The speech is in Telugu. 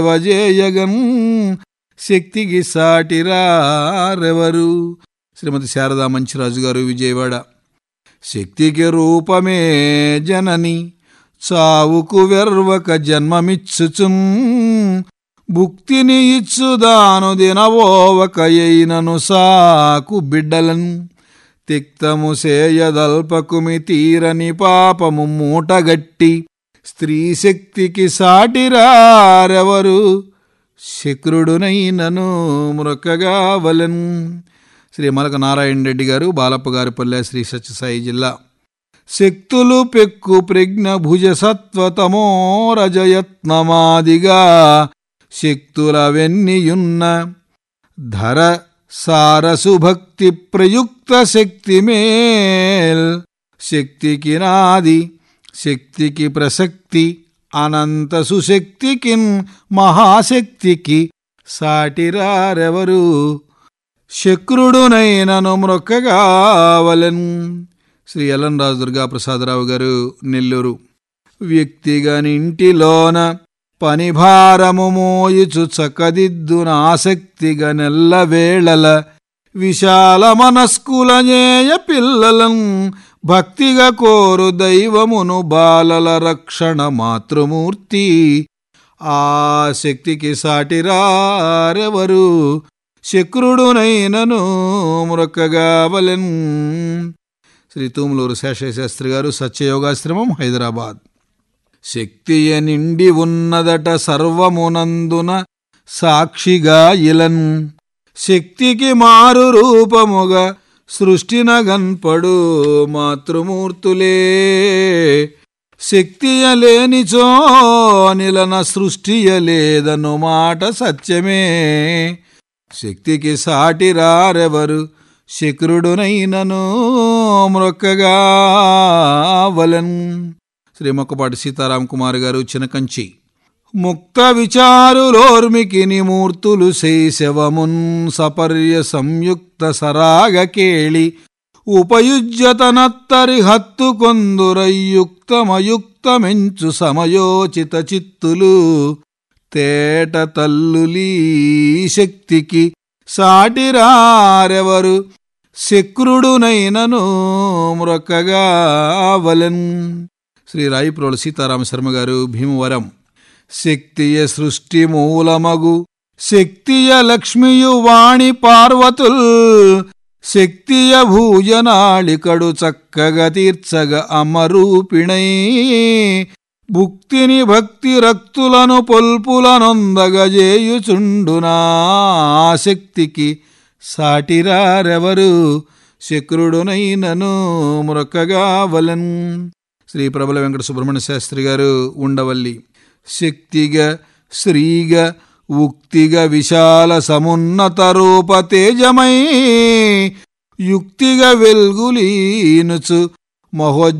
వజేయగన్ శక్తికి సాటిరారెవరు శ్రీమతి శారదా మంచిరాజు గారు విజయవాడ శక్తికి రూపమే జనని చావుకు వెర్వక జన్మమిచ్చుచున్ భుక్తిని ఇచ్చుదాను దినవోవకయైనను సాకు బిడ్డలన్ తిక్తము సేయదల్పకుమి తీరని పాపము మూటగట్టి స్త్రీ శక్తికి సాటిరారెవరు శక్రుడునైనను మృక్కగా వలన్ శ్రీ మలక నారాయణ రెడ్డి గారు బాలప్ప గారిపల్లె శ్రీ సత్యసాయి జిల్లా శక్తులు పెక్కు ప్రజ్ఞ భుజ సత్వతమో రజయత్నమాదిగా శక్తుల వెన్నియున్న ధర సారసు భక్తి ప్రయుక్త శక్తి మేల్ శక్తికి నాది శక్తికి ప్రసక్తి అనంత సుశక్తికిన్ మహాశక్తికి సాటిరారెవరు శక్రుడునైనను మ్రొక్కగావలెన్ శ్రీ ఎల్ఎన్ రాజు దుర్గా ప్రసాదరావు గారు నెల్లూరు వ్యక్తిగనింటిలోన పని భారము మోయుచు చక్కదిద్దున ఆసక్తిగా నెల్లవేళల విశాల మనస్కులనేయ పిల్లలం భక్తిగా కోరు దైవమును బాలల రక్షణ మాతృమూర్తి ఆ శక్తికి సాటిరారెవరు శక్రుడునైనను మృక్కగావలెన్ శ్రీ తూములూరు శేషశాస్త్రి గారు సత్యయోగాశ్రమం హైదరాబాద్ శక్తియ నిండి ఉన్నదట సర్వమునందున సాక్షిగా ఇలన్ శక్తికి మారు రూపముగా సృష్టిన గన్పడు మాతృమూర్తులే శక్తియలేనిచో నిలన సృష్టియలేదను మాట సత్యమే శక్తికి సాటిరారెవరు శక్రుడునైనను మ్రొక్కగా వలన్ శ్రీ మొక్కపాటి సీతారాం కుమార్ గారు చినకంచి ముక్త విచారులోర్మికి నిమూర్తులు శైశవమున్ సపర్య సంయుక్త సరాగ కేళి ఉపయుజ్యతనత్తరి హత్తు కొందురయుక్తమయుక్తమెంచు సమయోచిత చిత్తులు తేట తల్లులీ శక్తికి సాటిరారెవరు శక్రుడునైనను మ్రొక్కగా వలెన్ శ్రీ రాయిప్రోలు సీతారామ శర్మ గారు భీమవరం శక్తియ సృష్టి మూలమగు శక్తియ లక్ష్మియు వాణి పార్వతుల్ శక్తియ భూజనాళికడు చక్కగా తీర్చగ అమరూపిణై భుక్తిని భక్తి రక్తులను పొల్పులనొందగజేయుచుండునా శక్తికి సాటిరారెవరు శక్రుడునైనను మృక్కగా వలన్ శ్రీ ప్రబల వెంకట సుబ్రహ్మణ్య శాస్త్రి గారు ఉండవల్లి శక్తిగా శ్రీగా ఉక్తిగా విశాల సమున్నత రూప తేజమై యుక్తిగా వెల్గులీనుచు మహోజ్జ